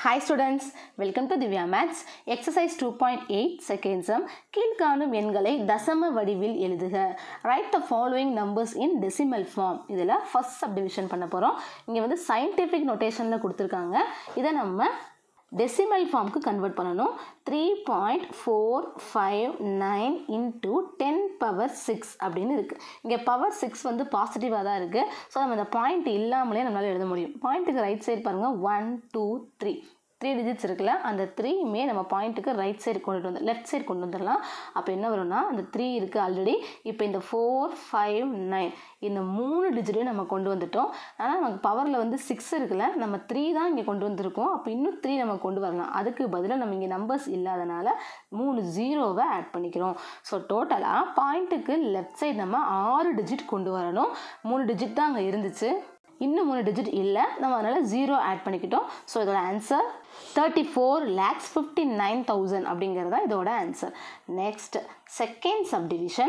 Hi students, welcome to Divya Maths. Exercise 2.8 second sum. கீழ்காணும் எண்களை தசம வடிவில் எழுதுக Write the following numbers in decimal form. இதில் first subdivision பண்ண போகிறோம் இங்கே வந்து scientific notationல கொடுத்துருக்காங்க இதை நம்ம டெசிமல் ஃபார்முக்கு கன்வெர்ட் பண்ணணும் three point four five nine into ten power six அப்படின்னு இருக்குது இங்கே பவர் சிக்ஸ் வந்து பாசிட்டிவாக தான் இருக்குது ஸோ நம்ம இந்த பாயிண்ட் இல்லாமலே நம்மளால் எழுத முடியும் பாயிண்ட்டுக்கு ரைட் சைடு பாருங்கள் one two three three digits இருக்குல்ல அந்த த்ரீயுமே நம்ம பாயிண்ட்டுக்கு ரைட் சைடு கொண்டுட்டு வந்து லெஃப்ட் சைடு கொண்டு வந்துடலாம் அப்போ என்ன வரும்னா அந்த த்ரீ இருக்குது ஆல்ரெடி இப்போ இந்த ஃபோர் ஃபைவ் நைன் இந்த மூணு டிஜிட்டையும் நம்ம கொண்டு வந்துட்டோம் ஆனால் நமக்கு பவரில் வந்து சிக்ஸ் இருக்குல்ல நம்ம த்ரீ தான் இங்கே கொண்டு வந்திருக்கோம் அப்போ இன்னும் த்ரீ நம்ம கொண்டு வரலாம் அதுக்கு பதிலாக நம்ம இங்கே நம்பர்ஸ் இல்லாதனால மூணு ஜீரோவை ஆட் பண்ணிக்கிறோம் ஸோ டோட்டலாக பாயிண்ட்டுக்கு லெஃப்ட் சைடு நம்ம ஆறு டிஜிட் கொண்டு வரணும் மூணு டிஜிட் தான் அங்கே இருந்துச்சு இன்னும் மூணு டிஜிட் இல்லை நம்ம அதனால் ஜீரோ ஆட் பண்ணிக்கிட்டோம் ஸோ இதோட answer thirty four lakhs fifty nine thousand அப்படிங்கிறது தான் இதோட answer next second subdivision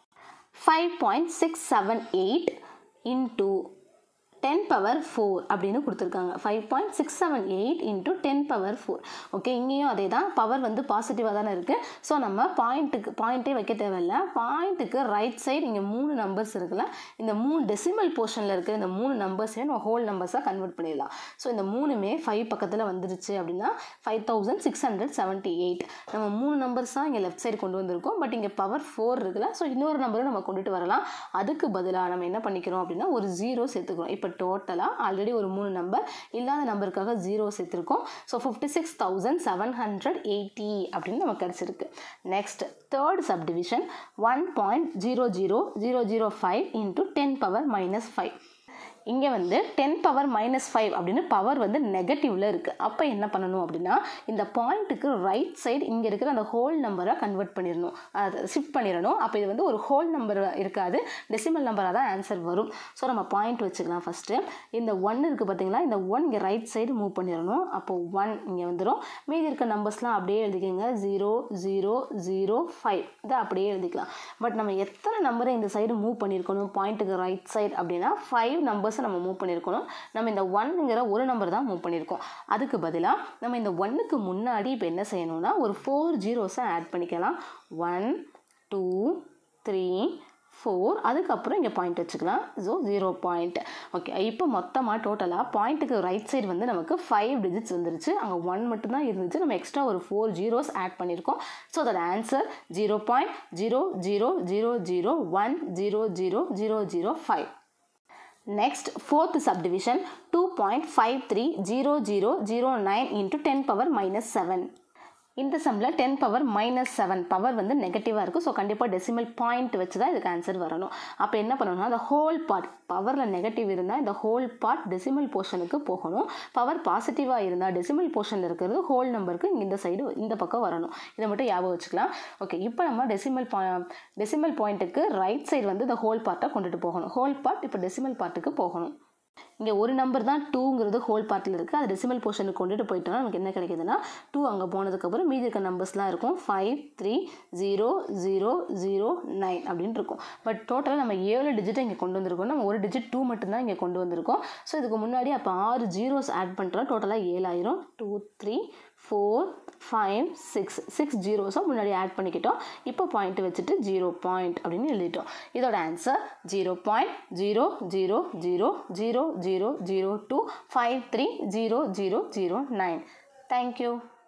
five point six seven eight into ten power four அப்படின்னு கொடுத்துருக்காங்க five point six seven eight into ten power four okay இங்கேயும் அதே தான் பவர் வந்து பாசிட்டிவாக தானே இருக்குது ஸோ நம்ம பாயிண்ட்டுக்கு பாயிண்ட்டே வைக்க தேவையில்ல பாயிண்ட்டுக்கு ரைட் சைடு இங்கே மூணு நம்பர்ஸ் இருக்குல்ல இந்த மூணு டெசிமல் போர்ஷனில் இருக்கிற இந்த மூணு நம்பர்ஸையும் நம்ம ஹோல் நம்பர்ஸாக கன்வெர்ட் பண்ணிடலாம் ஸோ இந்த மூணுமே ஃபைவ் பக்கத்தில் வந்துருச்சு அப்படின்னா five thousand six hundred seventy eight நம்ம மூணு நம்பர்ஸ் தான் இங்கே லெஃப்ட் சைடு கொண்டு வந்திருக்கோம் பட் இங்கே பவர் ஃபோர் இருக்குல்ல ஸோ இன்னொரு நம்பரும் நம்ம கொண்டுட்டு வரலாம் அதுக்கு பதிலாக நம்ம என்ன பண்ணிக்கிறோம் அப்படின்னா ஒரு ஜீரோ சேர்த்துக்கிறோம் இப்போ டோட்டலாக ஆல்ரெடி ஒரு மூணு நம்பர் இல்லாத நம்பருக்காக ஜீரோ சேர்த்துருக்கோம் so fifty six thousand seven hundred eighty அப்படின்னு நமக்கு கிடச்சிருக்கு next third subdivision one point zero zero zero zero five into ten power minus five இங்கே வந்து டென் பவர் மைனஸ் ஃபைவ் அப்படின்னு பவர் வந்து நெகட்டிவில் இருக்குது அப்போ என்ன பண்ணணும் அப்படின்னா இந்த பாயிண்ட்டுக்கு ரைட் சைடு இங்கே இருக்கிற அந்த ஹோல் நம்பரை கன்வெர்ட் பண்ணிடணும் அதை ஷிஃப்ட் பண்ணிடணும் அப்போ இது வந்து ஒரு ஹோல் நம்பர் இருக்காது டெசிமல் நம்பராக தான் ஆன்சர் வரும் ஸோ நம்ம பாயிண்ட் வச்சுக்கலாம் ஃபஸ்ட்டு இந்த ஒன் இருக்குது பார்த்தீங்களா இந்த ஒன் இங்கே ரைட் சைடு மூவ் பண்ணிடணும் அப்போ ஒன் இங்கே வந்துடும் மீதி இருக்க நம்பர்ஸ்லாம் அப்படியே எழுதிக்கோங்க ஜீரோ ஜீரோ ஜீரோ ஃபைவ் இதை அப்படியே எழுதிக்கலாம் பட் நம்ம எத்தனை நம்பரை இந்த சைடு மூவ் பண்ணியிருக்கணும் பாயிண்ட்டுக்கு ரைட் சைடு அப்படின்னா ஃபைவ் நம்பர்ஸை நம்ம மூவ் பண்ணியிருக்கணும் நம்ம இந்த ஒன்னுங்கிற ஒரு நம்பர் தான் மூவ் பண்ணியிருக்கோம் அதுக்கு பதிலாக நம்ம இந்த ஒன்னுக்கு முன்னாடி இப்போ என்ன செய்யணும்னா ஒரு ஃபோர் ஜீரோஸை ஆட் பண்ணிக்கலாம் ஒன் டூ த்ரீ ஃபோர் அதுக்கப்புறம் இங்கே பாயிண்ட் வச்சுக்கலாம் ஸோ ஜீரோ பாயிண்ட் ஓகே இப்போ மொத்தமாக டோட்டலாக பாயிண்ட்டுக்கு ரைட் சைடு வந்து நமக்கு ஃபைவ் டிஜிட்ஸ் வந்துருச்சு அங்கே ஒன் மட்டும்தான் இருந்துச்சு நம்ம எக்ஸ்ட்ரா ஒரு ஃபோர் ஜீரோஸ் ஆட் பண்ணியிருக்கோம் ஸோ அதோட answer zero point zero zero zero zero one zero zero zero zero five Next, fourth subdivision 2.530009 into 10 power minus 7. இந்த சம்மில் ten power minus seven power வந்து நெகட்டிவாக இருக்குது ஸோ கண்டிப்பாக டெசிமல் பாயிண்ட் வச்சு தான் இதுக்கு ஆன்சர் வரணும் அப்போ என்ன பண்ணணும்னா அந்த ஹோல் பார்ட் பவரில் நெகட்டிவ் இருந்தால் இந்த ஹோல் பார்ட் டெசிமல் போர்ஷனுக்கு போகணும் பவர் பாசிட்டிவாக இருந்தால் டெசிமல் போர்ஷனில் இருக்கிறது ஹோல் நம்பருக்கு இந்த சைடு இந்த பக்கம் வரணும் இதை மட்டும் ஞாபகம் வச்சுக்கலாம் ஓகே இப்போ நம்ம டெசிமல் பா டெசிமல் பாயிண்ட்டுக்கு ரைட் சைடு வந்து இந்த ஹோல் பார்ட்டை கொண்டுட்டு போகணும் ஹோல் பார்ட் இப்போ டெசிமல் பார்ட்டுக்கு போகணும் இங்கே ஒரு நம்பர் தான் டூங்கிறது ஹோல் பார்ட்டில் இருக்குது அது டெசிமல் போர்ஷனுக்கு கொண்டுட்டு போயிட்டோம்னா நமக்கு என்ன கிடைக்குதுன்னா டூ அங்கே போனதுக்கப்புறம் மீதி இருக்க நம்பர்ஸ்லாம் இருக்கும் five three zero zero zero nine அப்படின்னு இருக்கும் பட் டோட்டலாக நம்ம ஏழு டிஜிட்டை இங்கே கொண்டு வந்திருக்கோம் நம்ம ஒரு டிஜிட் டூ மட்டும்தான் இங்கே கொண்டு வந்திருக்கோம் ஸோ இதுக்கு முன்னாடி அப்போ ஆறு ஜீரோஸ் ஆட் பண்ணுறோம் டோட்டலாக ஏழாயிரம் two three four five six six ஜீரோஸும் முன்னாடி ஆட் பண்ணிக்கிட்டோம் இப்போ பாயிண்ட் வச்சுட்டு ஜீரோ பாயிண்ட் அப்படின்னு எழுதிட்டோம் இதோட answer zero point zero zero zero zero zero zero two five three zero zero zero nine thank you